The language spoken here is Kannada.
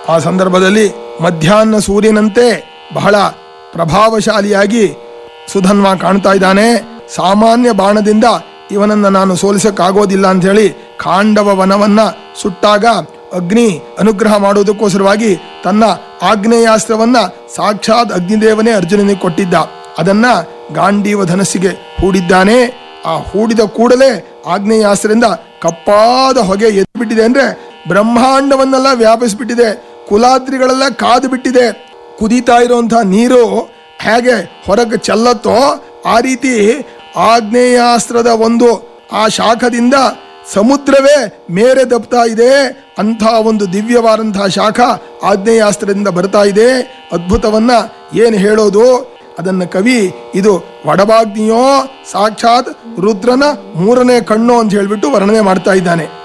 ಆ ಸಂದರ್ಭದಲ್ಲಿ ಮಧ್ಯಾಹ್ನ ಸೂರ್ಯನಂತೆ ಬಹಳ ಪ್ರಭಾವಶಾಲಿಯಾಗಿ ಸುಧನ್ವ ಕಾಣ್ತಾ ಇದ್ದಾನೆ ಸಾಮಾನ್ಯ ಬಾಣದಿಂದ ಇವನನ್ನ ನಾನು ಸೋಲಿಸಕ್ಕಾಗೋದಿಲ್ಲ ಅಂತ ಹೇಳಿ ಖಾಂಡವ ವನವನ್ನ ಸುಟ್ಟಾಗ ಅಗ್ನಿ ಅನುಗ್ರಹ ಮಾಡುವುದಕ್ಕೋಸ್ಕರವಾಗಿ ತನ್ನ ಆಗ್ನೇಯಾಸ್ತ್ರವನ್ನ ಸಾಕ್ಷಾತ್ ಅಗ್ನಿದೇವನೇ ಅರ್ಜುನನಿಗೆ ಕೊಟ್ಟಿದ್ದ ಅದನ್ನ ಗಾಂಡೀವ ಧನಸ್ಸಿಗೆ ಹೂಡಿದ್ದಾನೆ ಆ ಹೂಡಿದ ಕೂಡಲೇ ಆಗ್ನೇಯಾಸ್ತ್ರದಿಂದ ಕಪ್ಪಾದ ಹೊಗೆ ಎದ್ಬಿಟ್ಟಿದೆ ಅಂದ್ರೆ ಬ್ರಹ್ಮಾಂಡವನ್ನೆಲ್ಲ ವ್ಯಾಪಿಸ್ಬಿಟ್ಟಿದೆ ಕುಲಾದ್ರಿಗಳೆಲ್ಲ ಕಾದು ಬಿಟ್ಟಿದೆ ಕುದೀತಾ ಇರುವಂತಹ ನೀರು ಹೇಗೆ ಹೊರಗೆ ಚೆಲ್ಲತ್ತೋ ಆ ರೀತಿ ಆಗ್ನೇಯಾಸ್ತ್ರದ ಒಂದು ಆ ಶಾಖದಿಂದ ಸಮುದ್ರವೇ ಮೇರೆ ದಬ್ತಾ ಇದೆ ಅಂಥ ಒಂದು ದಿವ್ಯವಾದಂತಹ ಶಾಖ ಆಗ್ನೇಯಾಸ್ತ್ರದಿಂದ ಬರ್ತಾ ಇದೆ ಅದ್ಭುತವನ್ನ ಏನು ಹೇಳೋದು ಅದನ್ನ ಕವಿ ಇದು ವಡಭಾಗ್ನಿಯೋ ಸಾಕ್ಷಾತ್ ರುದ್ರನ ಮೂರನೇ ಕಣ್ಣು ಅಂತ ಹೇಳ್ಬಿಟ್ಟು ವರ್ಣನೆ ಮಾಡ್ತಾ ಇದ್ದಾನೆ